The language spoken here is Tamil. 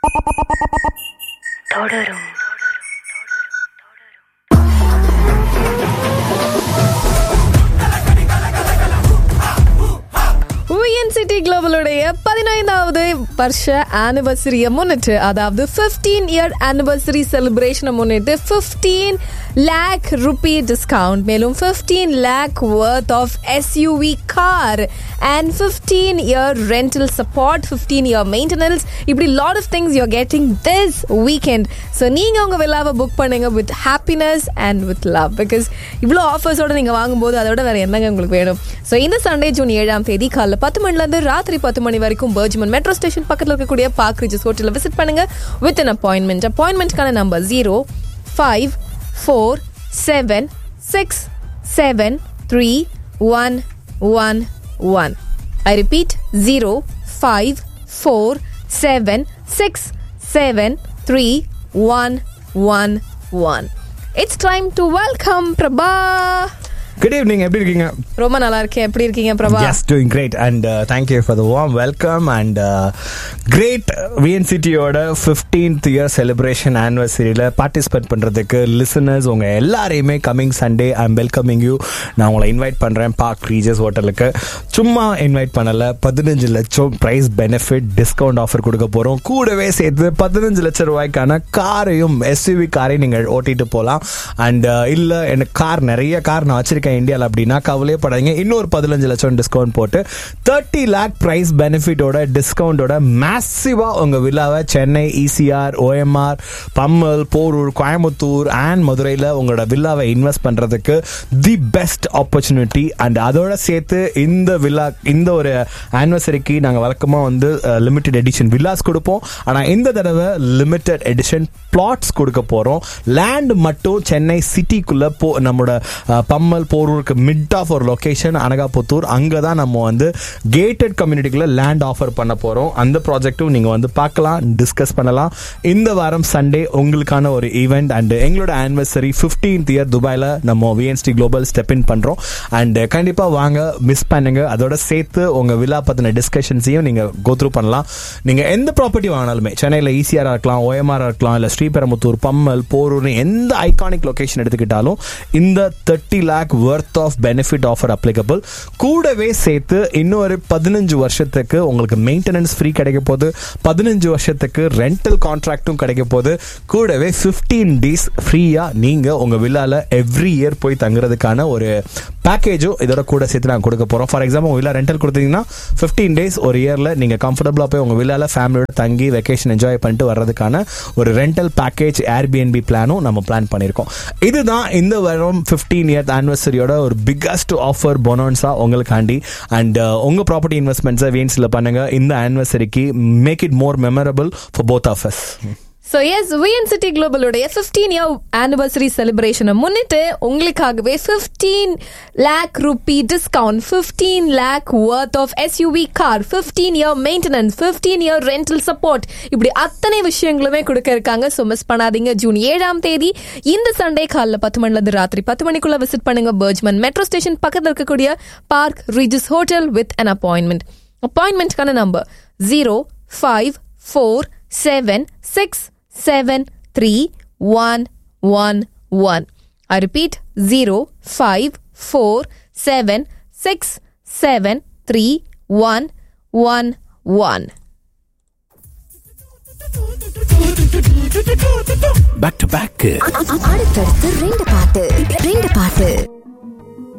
தொடரும் விஎன் சிட்டி குளோபலுடைய பதினைந்தாவது வருஷ ஆனிவர்சரியை முன்னிட்டு அதாவது 15 இயர் ஆனிவர்சரி செலிப்ரேஷனை முன்னிட்டு 15 லேக் ருபி டிஸ்கவுண்ட் மேலும் 15 lakh worth off SUV car and 15 year rental support 15 year maintenance இப்படி lot of things you're getting this weekend so நீங்கள் உங்கள் விழாவை புக் பண்ணுங்க with happiness and with love because இவ்வளோ ஆஃபர்ஸோட நீங்கள் வாங்கும்போது அதோட வேறு என்னங்க உங்களுக்கு வேணும் ஸோ இந்த சண்டே ஜூன் ஏழாம் தேதி காலைல பத்து மணிலேருந்து ராத்திரி பத்து மணி வரைக்கும் பர்ஜ்மன் மெட்ரோ ஸ்டேஷன் பக்கத்தில் இருக்கக்கூடிய பார்க் ரிஜஸ் ஹோட்டலில் விசிட் பண்ணுங்க வித் அன் அப்பாயின்மெண்ட் அப்பாயின்மெண்ட்கான number zero five four seven six seven three one one one I repeat zero five four seven six seven three one one one it's time to welcome Prabha good evening எப்படி இருக்கீங்க ரொம்ப நல்லா இருக்கேன் எப்படி இருக்கீங்க Prabha yes doing great and thank you for the warm welcome and great விஎன்சிட்டியோட ஃபிஃப்டீன்த் இயர் செலிப்ரேஷன் ஆனிவர்சரியில் பார்ட்டிசிபேட் பண்ணுறதுக்கு லிசனர்ஸ் உங்கள் எல்லாரையுமே coming Sunday I am welcoming you நான் உங்களை இன்வைட் பண்ணுறேன் பார்க் ரீஜஸ் ஹோட்டலுக்கு சும்மா இன்வைட் பண்ணலை பதினஞ்சு லட்சம் ப்ரைஸ் பெனிஃபிட் டிஸ்கவுண்ட் ஆஃபர் கொடுக்க போகிறோம் கூடவே சேர்த்து பதினஞ்சு லட்சம் ரூபாய்க்கான காரையும் எஸ்யூவி காரையும் நீங்கள் ஓட்டிட்டு போகலாம் அண்ட் இல்லை எனக்கு கார் நிறைய கார் நான் வச்சிருக்கேன் இந்தியாவில் அப்படின்னா கவலையே படாதீங்க இன்னொரு பதினஞ்சு லட்சம் டிஸ்கவுண்ட் போட்டு தேர்ட்டி லேக் ப்ரைஸ் பெனிஃபிட்டோட டிஸ்கவுண்டோட மேசிவாக உங்கள் விழாவை Chennai ECR OMR Pammal Porur Coimbatore and மதுரையில் உங்களோட வில்லாவை இன்வெஸ்ட் பண்ணுறதுக்கு தி பெஸ்ட் ஆப்பர்ச்சுனிட்டி அண்ட் அதோட சேர்த்து இந்த வில்லா இந்த ஒரு ஆனிவர்சரிக்கு நாங்கள் வழக்கமாக வந்து லிமிடெட் எடிஷன் வில்லாஸ் கொடுப்போம் ஆனால் இந்த தடவை லிமிடெட் எடிஷன் பிளாட்ஸ் கொடுக்க போகிறோம் லேண்ட் மட்டும் சென்னை சிட்டிக்குள்ளே போ நம்மளோட அஹ், பம்மல் போரூருக்கு மிட் ஆஃப் ஒரு லொக்கேஷன் அனகாபுத்தூர் அங்கே தான் நம்ம வந்து கேட்டட் கம்யூனிட்டிக்குள்ள லேண்ட் ஆஃபர் பண்ண போகிறோம் அந்த ப்ராஜெக்ட்டும் நீங்கள் வந்து பார்க்கலாம் டிஸ்கஸ் பண்ணலாம் இந்த வாரம் சண்டே உங்களுக்கான ஒரு ஈவெண்ட் அண்ட் எங்களோட ஆனிவர்சரி 15th இயர் துபாயில் நம்ம விஎன்ஸ்டி குளோபல் ஸ்டெப் இன் பண்ணுறோம் அண்ட் கண்டிப்பாக வாங்க மிஸ் பண்ணுங்க அதோட சேர்த்து உங்கள் விழா பற்றின டிஸ்கஷன்ஸையும் நீங்கள் கோத்ரூ பண்ணலாம் நீங்கள் எந்த ப்ராப்பர்ட்டி வாங்கினாலுமே சென்னையில் ஈசிஆராக இருக்கலாம் ஓஎம்ஆர் இருக்கலாம் இல்லை ஸ்ரீபெரும்புத்தூர் பம்மல் போரூர் எந்த ஐகானிக் லொகேஷன் எடுத்துக்கிட்டாலும் இந்த thirty lakh worth of benefit offer applicable கூடவே சேர்த்து இன்னொரு பதினஞ்சு வருஷத்துக்கு உங்களுக்கு மெயின்டெனன்ஸ் ஃப்ரீ கிடைக்க போகுது பதினஞ்சு வருஷத்துக்கு ரெண்டல் கான்ட்ராக்டும் கிடைக்க போகுது கூடவே ஃபிஃப்டீன் டேஸ் ஃப்ரீயாக நீங்கள் உங்கள் விழாவில் எவ்ரி இயர் போய் தங்குறதுக்கான ஒரு பேக்கேஜும் இதோட கூட சேர்த்து நாங்கள் கொடுக்க போகிறோம் ஃபார் எக்ஸாம்பிள் உங்கள் விழா ரெண்டல் கொடுத்தீங்கன்னா ஃபிஃப்டீன் டேஸ் ஒரு இயரில் நீங்கள் கம்ஃபர்டபுளாக போய் உங்கள் விழாவில் ஃபேமிலியோட தங்கி வெக்கேஷன் என்ஜாய் பண்ணிட்டு வர்றதுக்கான ஒரு ரெண்டல் பேக்கேஜ் ஏர்பிஎன்பி பிளானும் நம்ம பிளான் பண்ணியிருக்கோம் இதுதான் இந்த வாரம் ஃபிஃப்டீன் இயர் ஆனிவர்சரியோட ஒரு பிக்கஸ்ட் ஆஃபர் பொனோன்ஸா உங்களுக்காண்டி அண்ட் உங்கள் ப்ராப்பர்ட்டி இன்வெஸ்ட்மெண்ட்ஸை வீன்ஸில் பண்ணுங்க இந்த ஆனிவர்சரிக்கு make it more memorable for both of us so yes VN City குளோபலுடைய 15 இயர் ஆனிவர்சரி செலிப்ரேஷனை முன்னிட்டு உங்களுக்காகவே 15 lakh rupee discount 15 lakh worth of SUV car 15 year maintenance 15 year rental support இப்படி அத்தனை விஷயங்களுமே கொடுக்க இருக்காங்க ஸோ மிஸ் பண்ணாதீங்க ஜூன் ஏழாம் தேதி இந்த சண்டே காலைல பத்து மணிலேருந்து ராத்திரி பத்து மணிக்குள்ள விசிட் பண்ணுங்க பர்ஜ்மன் மெட்ரோ ஸ்டேஷன் பக்கத்தில் இருக்கக்கூடிய park Regis hotel with an appointment அப்பாயின்மெண்ட்கான number zero five four seven six seven three one one one. I repeat zero five four seven six seven three one one one. Back to back அடுத்தடுத்து ரெண்டு பாட்டு ரெண்டு பாட்டு